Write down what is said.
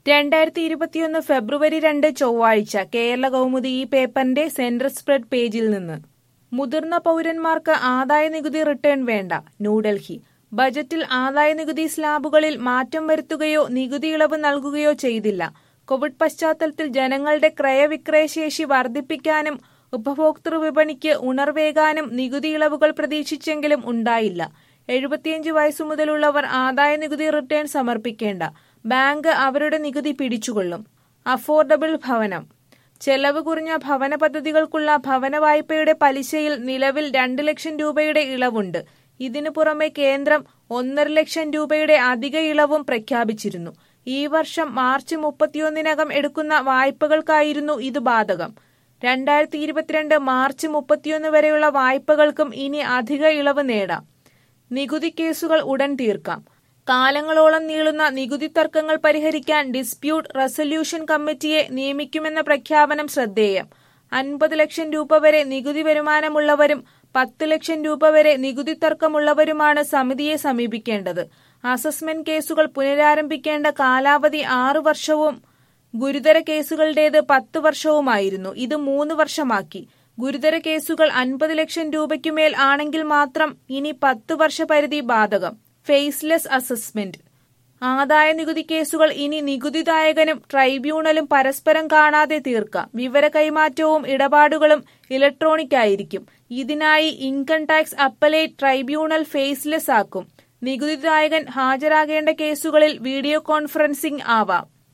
രണ്ടായിരത്തി ഇരുപത്തിയൊന്ന് ഫെബ്രുവരി രണ്ട് ചൊവ്വാഴ്ച കേരള കൗമുദി ഈ പേപ്പറിന്റെ സെന്റർ സ്പ്രെഡ് പേജിൽ നിന്ന് മുതിർന്ന പൗരന്മാർക്ക് ആദായ നികുതി റിട്ടേൺ വേണ്ട ന്യൂഡൽഹി ബജറ്റിൽ ആദായ നികുതി സ്ലാബുകളിൽ മാറ്റം വരുത്തുകയോ നികുതി ഇളവ് നൽകുകയോ ചെയ്തില്ല കോവിഡ് പശ്ചാത്തലത്തിൽ ജനങ്ങളുടെ ക്രയവിക്രയശേഷി വർദ്ധിപ്പിക്കാനും ഉപഭോക്തൃ വിപണിക്ക് ഉണർവേകാനും നികുതി ഇളവുകൾ പ്രതീക്ഷിച്ചെങ്കിലും ഉണ്ടായില്ല എഴുപത്തിയഞ്ച് വയസ്സു മുതലുള്ളവർ ആദായ നികുതി റിട്ടേൺ സമർപ്പിക്കേണ്ട ബാങ്ക് അവരുടെ നികുതി പിടിച്ചുകൊള്ളും അഫോർഡബിൾ ഭവനം ചെലവ് കുറഞ്ഞ ഭവന പദ്ധതികൾക്കുള്ള ഭവന വായ്പയുടെ പലിശയിൽ നിലവിൽ രണ്ട് ലക്ഷം രൂപയുടെ ഇളവുണ്ട് ഇതിനു പുറമെ കേന്ദ്രം ഒന്നര ലക്ഷം രൂപയുടെ അധിക ഇളവും പ്രഖ്യാപിച്ചിരുന്നു ഈ വർഷം മാർച്ച് മുപ്പത്തിയൊന്നിനകം എടുക്കുന്ന വായ്പകൾക്കായിരുന്നു ഇത് ബാധകം രണ്ടായിരത്തി ഇരുപത്തിരണ്ട് മാർച്ച് മുപ്പത്തിയൊന്ന് വരെയുള്ള വായ്പകൾക്കും ഇനി അധിക ഇളവ് നേടാം നികുതി കേസുകൾ ഉടൻ തീർക്കാം കാലങ്ങളോളം നീളുന്ന നികുതി തർക്കങ്ങൾ പരിഹരിക്കാൻ ഡിസ്പ്യൂട്ട് റെസൊല്യൂഷൻ കമ്മിറ്റിയെ നിയമിക്കുമെന്ന പ്രഖ്യാപനം ശ്രദ്ധേയം അൻപത് ലക്ഷം രൂപ വരെ നികുതി വരുമാനമുള്ളവരും പത്ത് ലക്ഷം രൂപ വരെ നികുതി തർക്കമുള്ളവരുമാണ് സമിതിയെ സമീപിക്കേണ്ടത് അസസ്മെന്റ് കേസുകൾ പുനരാരംഭിക്കേണ്ട കാലാവധി ആറു വർഷവും ഗുരുതര കേസുകളുടേത് പത്ത് വർഷവുമായിരുന്നു ഇത് മൂന്ന് വർഷമാക്കി ഗുരുതര കേസുകൾ അൻപത് ലക്ഷം രൂപയ്ക്കുമേൽ ആണെങ്കിൽ മാത്രം ഇനി പത്ത് വർഷ പരിധി ബാധകം ഫേസ്ലെസ് അസസ്മെന്റ് ആദായ നികുതി കേസുകൾ ഇനി നികുതിദായകനും ട്രൈബ്യൂണലും പരസ്പരം കാണാതെ തീർക്കാം വിവര കൈമാറ്റവും ഇടപാടുകളും ഇലക്ട്രോണിക് ആയിരിക്കും ഇതിനായി income tax appellate tribunal faceless ആക്കും നികുതിദായകൻ ഹാജരാകേണ്ട കേസുകളിൽ വീഡിയോ കോൺഫറൻസിംഗ് ആവാം